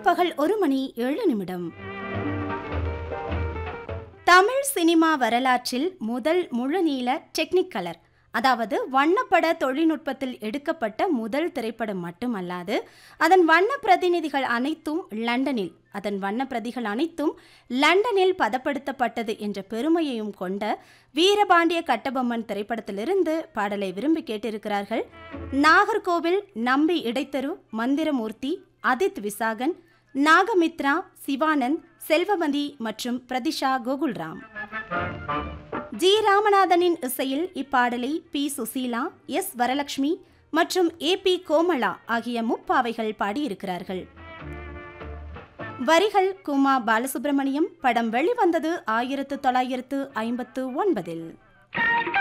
முற்பகல் ஒரு மணி ஏழு நிமிடம் தமிழ் சினிமா வரலாற்றில் முதல் முழுநீள டெக்னிக் கலர் அதாவது வண்ணப்பட தொழில்நுட்பத்தில் எடுக்கப்பட்ட முதல் திரைப்படம் மட்டுமல்லாது அதன் வண்ண பிரதிநிதிகள் அனைத்தும் லண்டனில் அதன் வண்ண பிரதிகள் அனைத்தும் லண்டனில் பதப்படுத்தப்பட்டது என்ற பெருமையையும் கொண்ட வீரபாண்டிய கட்டபொம்மன் திரைப்படத்திலிருந்து பாடலை விரும்பி கேட்டிருக்கிறார்கள் நாகர்கோவில் நம்பி இடைத்தரு மந்திரமூர்த்தி அதித் விசாகன் நாகமித்ரா சிவானந்த் செல்வமதி மற்றும் பிரதிஷா கோகுல்ராம் ஜி ராமநாதனின் இசையில் இப்பாடலை பி சுசீலா எஸ் வரலட்சுமி மற்றும் ஏ பி கோமலா ஆகிய முப்பாவைகள் பாடியிருக்கிறார்கள் வரிகள் குமா பாலசுப்ரமணியம் படம் வெளிவந்தது ஆயிரத்து தொள்ளாயிரத்து ஐம்பத்து ஒன்பதில்